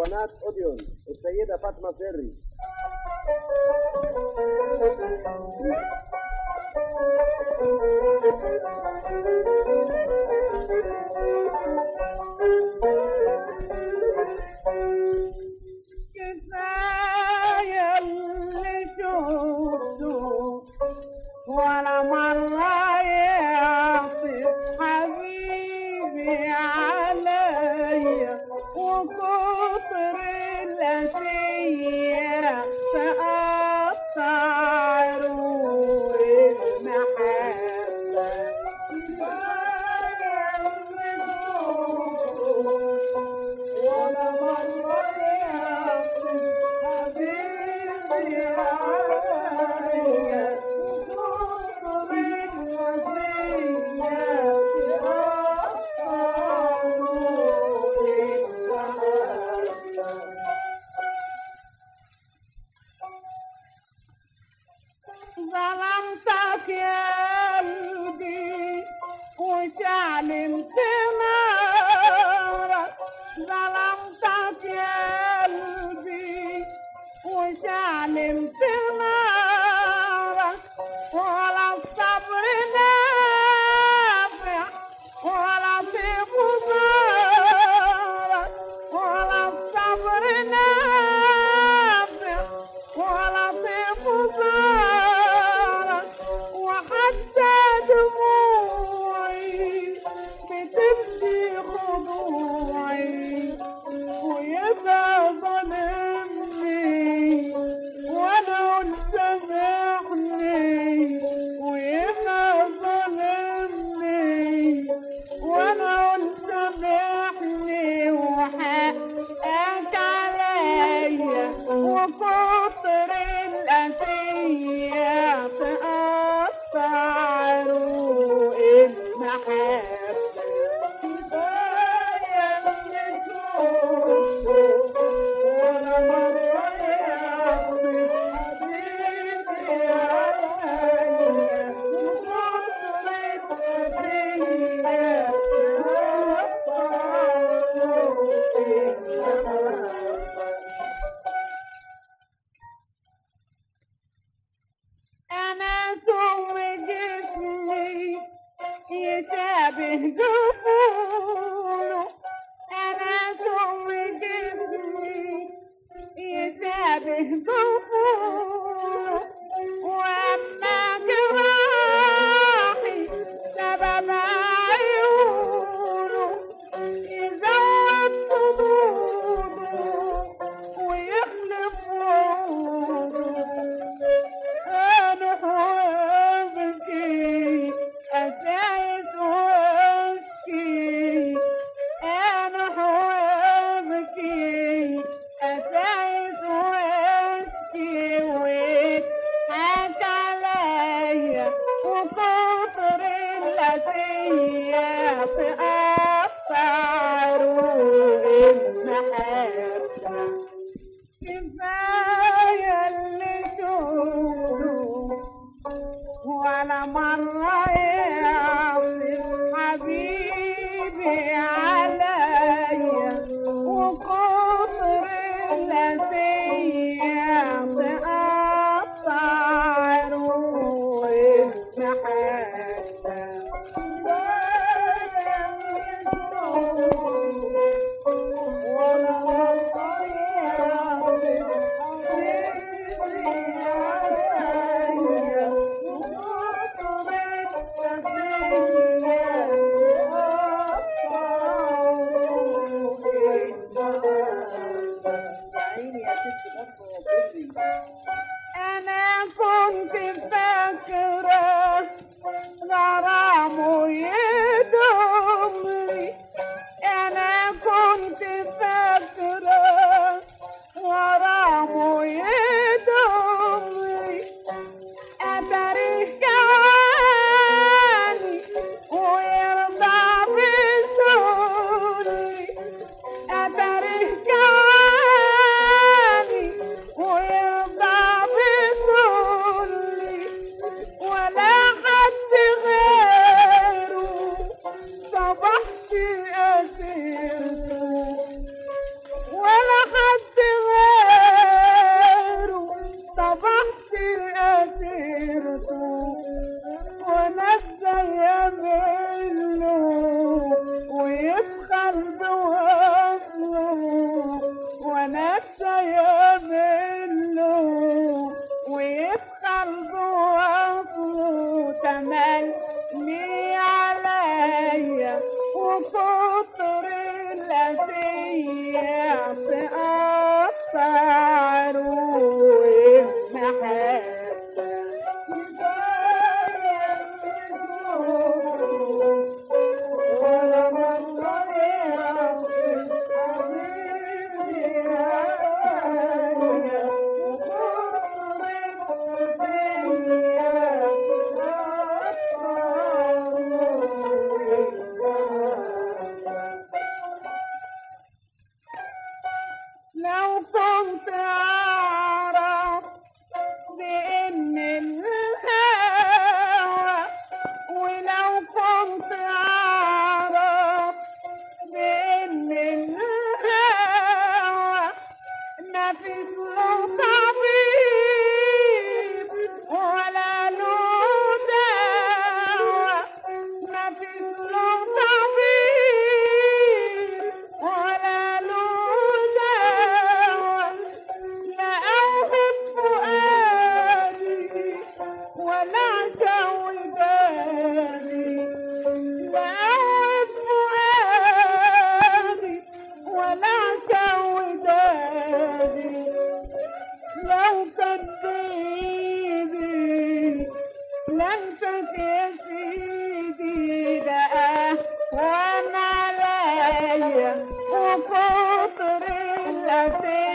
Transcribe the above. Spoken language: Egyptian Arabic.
اسطوانات اوديون السيدة فاطمة سري كفاية اللي شفته ولا مرة يعطف حبيبي عليا وكتر الأسية تقطع روح المحبة كفاية اللي شفته ولا مرة يعطف حبيبي عليا وكتر الأسية تقطع روح المحبة ظلمتك يا قلبي وشعلمت نارك ظلمتك يا قلبي وشعلمت نارك ولا الصبر نافع ولا في خسارك ولا الصبر نافع ولا في خسارك وحتى دموعي بتبكي خضوعي ويبقى ظلمني وانا قلت سامحني ويبقى ظلمني وانا قلت سامحني وحقك عليا وكتر الأسية تقطع روح المحبة كفاية اللي شفته ولا مرة يعطف حبيبي عليا وكتر الأسية تقطع روح المحبة أنا ثم جسمي يشابه جفونه أنا ثم جسمي يشابه جفونه وأما جراحي سبب عيونه يزود صدوده ويخلف وعوده أنا حبكي أسايس وأشكي أنا حبكي أسايس وأشكي ويضحك عليا وكتر الأسية تقطع روح المحبة كفاية اللي شوفه ولا مرة يعطف حبيبي عليا وكتر الأسية تقطع روح المحبة كفاية اللي شوفه ولا مرة يعطف حبيبي عليا وكتر الأسية أنا كنت فاكرة غرامه يدومني أنا كنت فاكرة غرامه يدومني أتاريه كواني ويرضى بسوني أتاريه كواني ويرضى كنت أعرف بإن الهوى ولو كنت أعرف بإن الهوى ما في له طبيب ولا له دواء ما في له طبيب ولا له دواء لا أوهب فؤادي ولا سودادي لا أوهب فؤادي ولا سودادي لو كان بيدي لمسك يا سيدي ده وانا عليا وكتر اللي